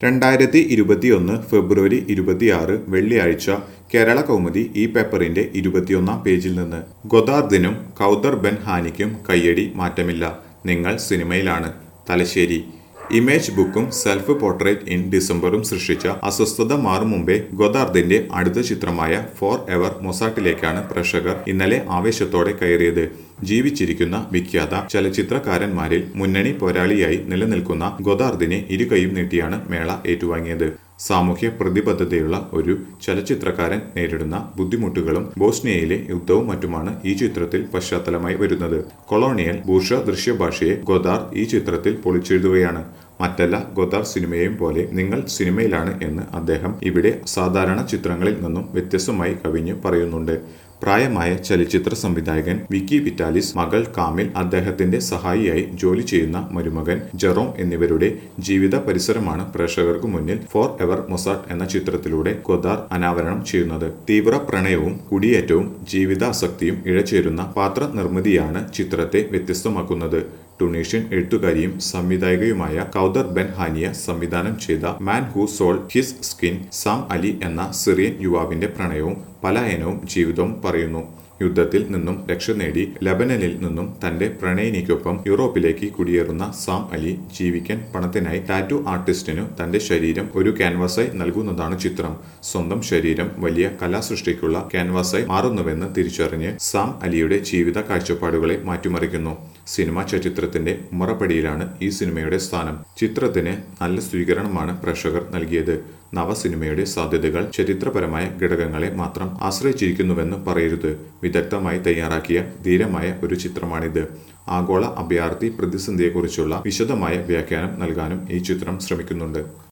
രണ്ടായിരത്തി ഇരുപത്തിയൊന്ന് ഫെബ്രുവരി ഇരുപത്തിയാറ് വെള്ളിയാഴ്ച കേരള കൗമുദി ഈ പേപ്പറിന്റെ ഇരുപത്തിയൊന്നാം പേജിൽ നിന്ന് ഗൊദാർദിനും കൗദർ ബെൻ ഹാനിക്കും കയ്യടി മാറ്റമില്ല നിങ്ങൾ സിനിമയിലാണ് തലശ്ശേരി ഇമേജ് ബുക്കും സെൽഫ് പോർട്രേറ്റ് ഇൻ ഡിസംബറും സൃഷ്ടിച്ച അസ്വസ്ഥത മാറും മുമ്പേ ഗൊദാർദിന്റെ അടുത്ത ചിത്രമായ ഫോർ എവർ മൊസാട്ടിലേക്കാണ് പ്രേക്ഷകർ ഇന്നലെ ആവേശത്തോടെ കയറിയത് ജീവിച്ചിരിക്കുന്ന വിഖ്യാത ചലച്ചിത്രകാരന്മാരിൽ മുന്നണി പോരാളിയായി നിലനിൽക്കുന്ന ഗൊദാർദിനെ ഇരുകൈയും നീട്ടിയാണ് മേള ഏറ്റുവാങ്ങിയത് സാമൂഹ്യ പ്രതിബദ്ധതയുള്ള ഒരു ചലച്ചിത്രകാരൻ നേരിടുന്ന ബുദ്ധിമുട്ടുകളും ബോസ്നിയയിലെ യുദ്ധവും മറ്റുമാണ് ഈ ചിത്രത്തിൽ പശ്ചാത്തലമായി വരുന്നത് കൊളോണിയൽ ബൂർഷ ദൃശ്യഭാഷയെ ഗൊദാർ ഈ ചിത്രത്തിൽ പൊളിച്ചെഴുതുകയാണ് മറ്റെല്ലാ ഗൊദാർ സിനിമയെയും പോലെ നിങ്ങൾ സിനിമയിലാണ് എന്ന് അദ്ദേഹം ഇവിടെ സാധാരണ ചിത്രങ്ങളിൽ നിന്നും വ്യത്യസ്തമായി കവിഞ്ഞ് പറയുന്നുണ്ട് പ്രായമായ ചലച്ചിത്ര സംവിധായകൻ വിക്കി വിറ്റാലിസ് മകൾ കാമിൽ അദ്ദേഹത്തിന്റെ സഹായിയായി ജോലി ചെയ്യുന്ന മരുമകൻ ജെറോം എന്നിവരുടെ ജീവിത പരിസരമാണ് പ്രേക്ഷകർക്ക് മുന്നിൽ ഫോർ എവർ മൊസാട്ട് എന്ന ചിത്രത്തിലൂടെ ഗൊദാർ അനാവരണം ചെയ്യുന്നത് തീവ്ര പ്രണയവും കുടിയേറ്റവും ജീവിതാസക്തിയും ഇഴചേരുന്ന പാത്ര നിർമ്മിതിയാണ് ചിത്രത്തെ വ്യത്യസ്തമാക്കുന്നത് ടുണീഷ്യൻ എഴുത്തുകാരിയും സംവിധായകയുമായ കൗദർ ബെൻ ഹാനിയ സംവിധാനം ചെയ്ത man who sold his skin Sam Ali എന്ന സിറിയൻ യുവാവിന്റെ പ്രണയവും പലായനവും ജീവിതവും പറയുന്നു യുദ്ധത്തിൽ നിന്നും രക്ഷ നേടി ലബനനിൽ നിന്നും തന്റെ പ്രണയിനിക്കൊപ്പം യൂറോപ്പിലേക്ക് കുടിയേറുന്ന സാം അലി ജീവിക്കാൻ പണത്തിനായി ടാറ്റു ആർട്ടിസ്റ്റിനു തന്റെ ശരീരം ഒരു ക്യാൻവാസായി നൽകുന്നതാണ് ചിത്രം സ്വന്തം ശരീരം വലിയ കലാസൃഷ്ടിക്കുള്ള ക്യാൻവാസായി മാറുന്നുവെന്ന് തിരിച്ചറിഞ്ഞ് സാം അലിയുടെ ജീവിത കാഴ്ചപ്പാടുകളെ മാറ്റിമറിക്കുന്നു സിനിമാ ചരിത്രത്തിന്റെ ഉമ്മറപ്പടിയിലാണ് ഈ സിനിമയുടെ സ്ഥാനം ചിത്രത്തിന് നല്ല സ്വീകരണമാണ് പ്രേക്ഷകർ നൽകിയത് നവസിനിമയുടെ സാധ്യതകൾ ചരിത്രപരമായ ഘടകങ്ങളെ മാത്രം ആശ്രയിച്ചിരിക്കുന്നുവെന്ന് പറയരുത് വിദഗ്ധമായി തയ്യാറാക്കിയ ധീരമായ ഒരു ചിത്രമാണിത് ആഗോള അഭയാർത്ഥി പ്രതിസന്ധിയെക്കുറിച്ചുള്ള വിശദമായ വ്യാഖ്യാനം നൽകാനും ഈ ചിത്രം ശ്രമിക്കുന്നുണ്ട്